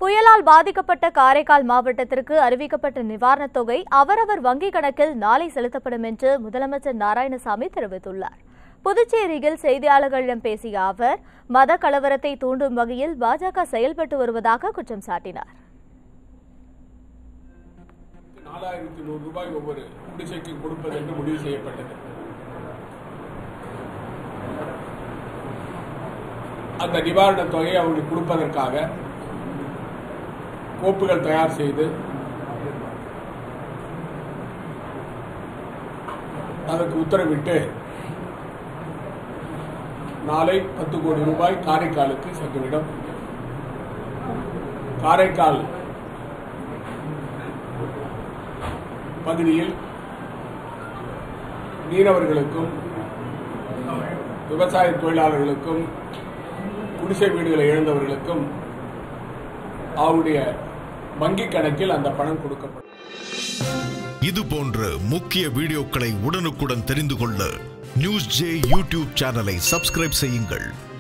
புயலால் பாதிக்கப்பட்ட காரைக்கால் மாவட்டத்திற்கு அறிவிக்கப்பட்ட நிவாரணத் தொகை அவரவர் வங்கிக் கணக்கில் நாளை செலுத்தப்படும் என்று முதலமைச்சர் நாராயணசாமி தெரிவித்துள்ளார் புதுச்சேரியில் செய்தியாளர்களிடம் பேசிய அவர் மத கலவரத்தை தூண்டும் வகையில் பாஜக செயல்பட்டு வருவதாக குற்றம் சாட்டினார் நாலாயிரத்தி நூறு ரூபாய் ஒவ்வொரு குடிசைக்கு கொடுப்பது என்று முடிவு செய்யப்பட்டது அந்த நிவாரணத் தொகையை அவர்களுக்கு கொடுப்பதற்காக கோப்புகள் தயார் செய்து அதற்கு உத்தரவிட்டு நாளை பத்து கோடி ரூபாய் காரைக்காலுக்கு சென்றுவிடும் காரைக்கால் பகுதியில் மீனவர்களுக்கும் விவசாய தொழிலாளர்களுக்கும் குடிசை வீடுகளை இழந்தவர்களுக்கும் அவருடைய வங்கிக் கணக்கில் அந்த பணம் கொடுக்கப்படும் இது போன்ற முக்கிய வீடியோக்களை உடனுக்குடன் தெரிந்து கொள்ள நியூஸ் ஜே யூடியூப் சேனலை சப்ஸ்கிரைப் செய்யுங்கள்